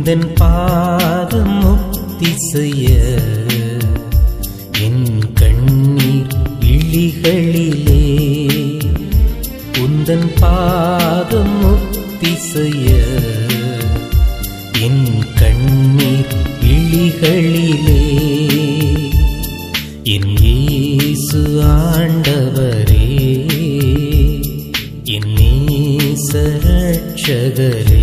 உந்தன் பாதம் முக்தி செய்ய என் கண்ணீர் விழிகளிலே உந்தன் பாதம் முக்தி செய்ய என் கண்ணீர் விழிகளிலே என் இயேசு ஆண்டவரே என் நேசரட்சகரே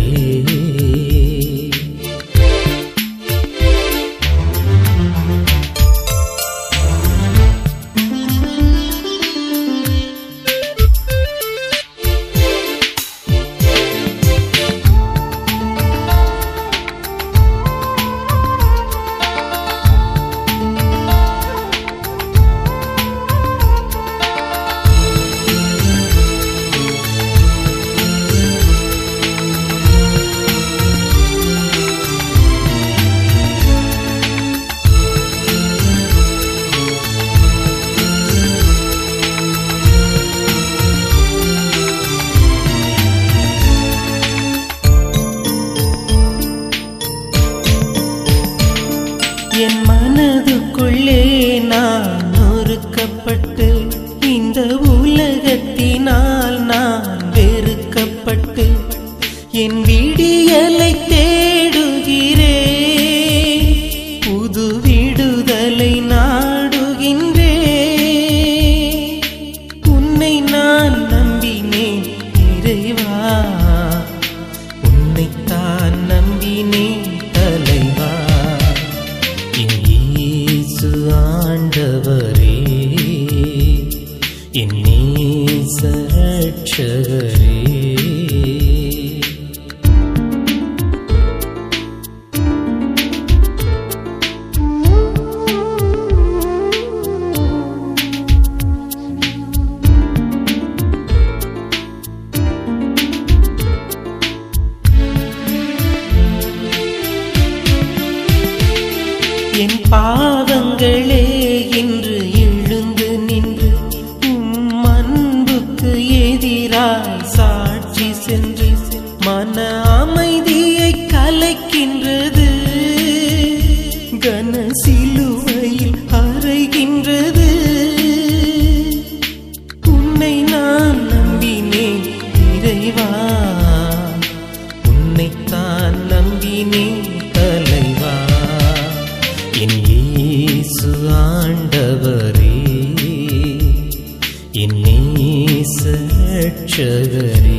என் மனதுக்குள்ளே நான் நொறுக்கப்பட்டு இந்த உலகத்தினால் நான் வெறுக்கப்பட்டு என் விடியலை தேடுகிறே புது விடுதலை நாடுகின்றே உன்னை நான் நம்பினேன் இறைவா உன்னைத்தான் நம்பினேன் தலைவா என் இயேசு ஆண்டவரே என் நேச ரட்சகரே என் பாவங்களே இன்று எழுந்து நின்று உம் அன்புக்கு எதிராய் சாட்சி சென்று மன அமைதியை கலைக்கின்றது கன சிலுவையில் அறைகின்றது உன்னை நான் நம்பினேன் இறைவா உன்னைத்தான் நம்பினேன் தலைவா என் இயேசு ஆண்டவரே என் நேச ரட்சகரே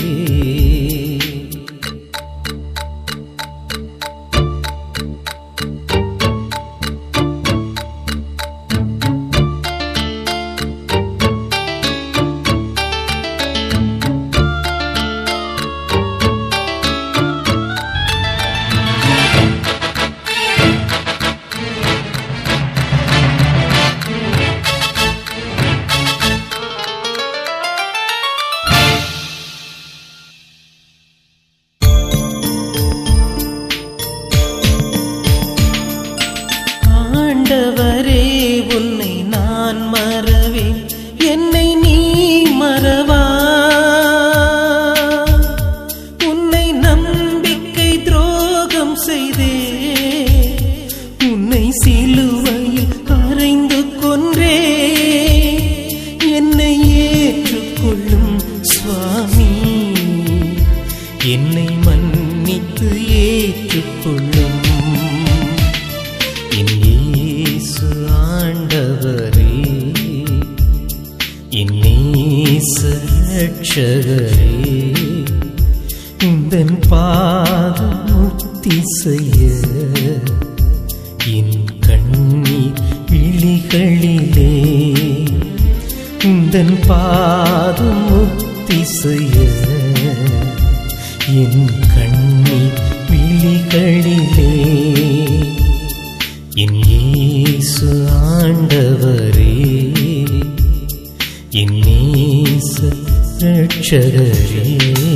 ஆண்டவரே உன்னை நான் மறவேன் என்னை நீ மறவா உன்னை நம்பிக்கை துரோகம் செய்தே உன்னை சிலுவையில் அறைந்து கொன்றே என்னை ஏற்றுக்கொள்ளும் சுவாமி என்னை மன்னித்து ஏற்றுக்கொள்ளும் என் இயேசு ஆண்டவரே என் நேச ரட்சகரே உந்தன் பாதம் முக்தி செய்ய என் கண்ணீர் விழிகளிலே உந்தன் பாதம் முக்தி செய்ய என் கண்ணீர் விழிகளிலே என் இயேசு ஆண்டவரே என் நேச ரட்சகரே